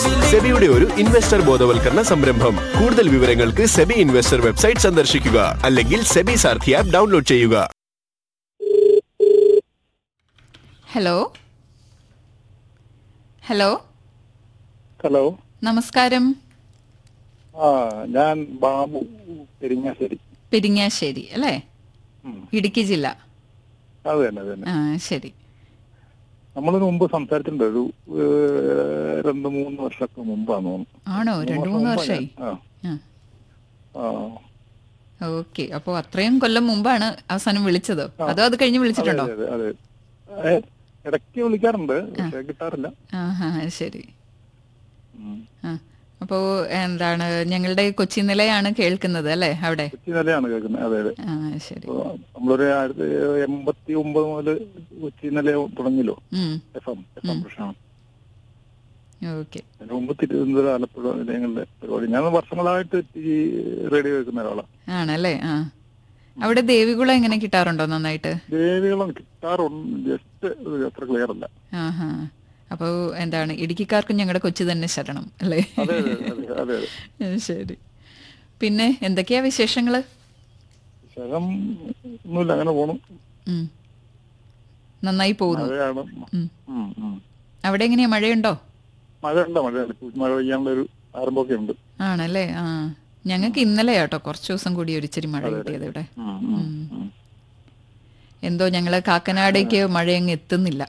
സെബിയുടെ ഒരു ഇൻവെസ്റ്റർ ബോധവൽക്കരണ സംരംഭം കൂടുതൽ വിവരങ്ങൾക്ക് സെബി ഇൻവെസ്റ്റർ വെബ്സൈറ്റ് സന്ദർശിക്കുക അല്ലെങ്കിൽ സെബി സാർഥി ആപ്പ് ഡൗൺലോഡ് ചെയ്യുക ഹലോ ഹലോ ഹലോ നമസ്കാരം ആ ഞാൻ ബാബു പെരിങ്ങാശ്ശേരി പെരിങ്ങാശ്ശേരി അല്ലേ ഉം. ഇടുക്കി ജില്ല അത് തന്നെ അത് തന്നെ ആ ശരി നമ്മളിന് മുമ്പ് സംസാരിച്ചിട്ടുണ്ട് ഒരു ഏഹ്, രണ്ട് മൂന്ന് വർഷമൊക്കെ മുമ്പാന്ന് തോന്നുന്നു ആണോ രണ്ടു മൂന്ന് മുമ്പാ വർഷമായി ഞാൻ- ആ, ആ. ഓക്കെ അപ്പോൾ അത്രയും കൊല്ലം മുമ്പാണ് അവസാനം വിളിച്ചതോ അതോ അത് കഴിഞ്ഞ് അതെ വിളിച്ചിട്ടുണ്ടോ അതെ അതെ ഏ, ഇടയ്ക്ക് വിളിക്കാറുണ്ട് പക്ഷെ കിട്ടാറില്ല ആ ഹാ ശരി ഉം. ആ അപ്പോൾ എന്താണ് ഞങ്ങളുടെ കൊച്ചി നിലയാണ് കേൾക്കുന്നത് അല്ലേ അവിടെ കൊച്ചി നിലയാണ് കേൾക്കുന്നത് അതെ അതെ ആ ശരി ഇപ്പൊ നമ്മളൊരു ആയിരത്തി എൺപത്തി ഒമ്പത് മുതൽ കൊച്ചി നില തുടങ്ങിയല്ലോ ഉം എഫ് എം എഫ് എം പ്രശ്നമാണ് ഓക്കെ അതിന് മുമ്പ് തിരുവനന്തപുരം ആലപ്പുഴ നിലയങ്ങളുടെ പരിപാടി ഞാൻ വർഷങ്ങളായിട്ട് ഈ റേഡിയോ കേൾക്കുന്ന ഒരാളാണ് ആണല്ലേ ആ അവിടെ ദേവികുളം എങ്ങനെ കിട്ടാറുണ്ടോ നന്നായിട്ട് ദേവികളും കിട്ടാറുണ്ട് ജസ്റ്റ് അത്ര ക്ലിയർ അല്ല ആ ഹാ അപ്പോൾ എന്താണ് ഇടുക്കിക്കാർക്കും ഞങ്ങളുടെ കൊച്ചി തന്നെ ശരണം അല്ലേ അതെ അതെ അതെ അതെ അതെ ഉം, ശരി പിന്നെ എന്തൊക്കെയാ വിശേഷങ്ങള് ശകം ഒന്നുമില്ല അങ്ങനെ പോണു ഉം. നന്നായി പോകുന്നു മഴയാണ് ഉം. ഉം, ഉം. അവിടെ എങ്ങനെയാ മഴയുണ്ടോ മഴയുണ്ട് മഴയുണ്ട് ഇപ്പൊ മഴ പെയ്യാനുള്ള ഒരു ആരംഭമൊക്കെ ഉണ്ട് ആണല്ലേ ആ ഞങ്ങൾക്ക് ഇന്നലെ ആട്ടോ കുറച്ച് ദിവസം കൂടി ഒരു ഇച്ചിരി മഴ കിട്ടിയത് ഇവിടെ ഉം, ഉം, ഉം. എന്തോ ഞങ്ങള് കാക്കനാടേക്ക് മഴയങ്ങ് എത്തുന്നില്ല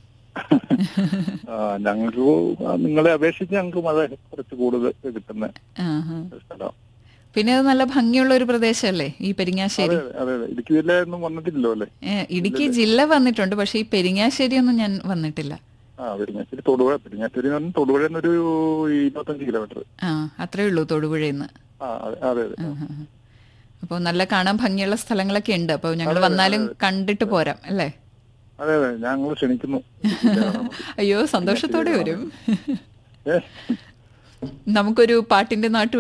ആ, ഞങ്ങൾക്ക് നിങ്ങളെ അപേക്ഷിച്ച് ഞങ്ങൾക്ക് മഴ കുറച്ച് കൂടുതൽ കിട്ടുന്ന ആഹാ. ഒരു സ്ഥലം പിന്നെ അത് നല്ല ഭംഗിയുള്ള ഒരു പ്രദേശമല്ലേ ഈ പെരിങ്ങാശ്ശേരി അതെ അതെ അതെ ഇടുക്കി ജില്ലയൊന്നും വന്നിട്ടില്ലല്ലോ അല്ലേ ഏ, ഇടുക്കി ജില്ല വന്നിട്ടുണ്ട് പക്ഷെ ഈ പെരിങ്ങാശ്ശേരി ഒന്നും ഞാൻ വന്നിട്ടില്ല ആ പെരിങ്ങാശ്ശേരി തൊടുപുഴ പെരിങ്ങാശ്ശേരി എന്ന് പറഞ്ഞാൽ തൊടുപുഴയിൽ നിന്നൊരു ഇരുപത്തഞ്ച് കിലോമീറ്റർ ആ അത്രേ ഉള്ളൂ തൊടുപുഴയിൽ നിന്ന് ആ അതെ അതെ അതെ അപ്പോൾ നല്ല കാണാൻ ഭംഗിയുള്ള സ്ഥലങ്ങളൊക്കെ ഉണ്ട് അപ്പോൾ ഞങ്ങൾ വന്നാലും കണ്ടിട്ട് പോരാം അല്ലേ അതെ അതെ ഞങ്ങൾ ക്ഷണിക്കുന്നു അയ്യോ സന്തോഷത്തോടെ വരും ഏ നമുക്കൊരു പാട്ടിന്റെ നാട്ടു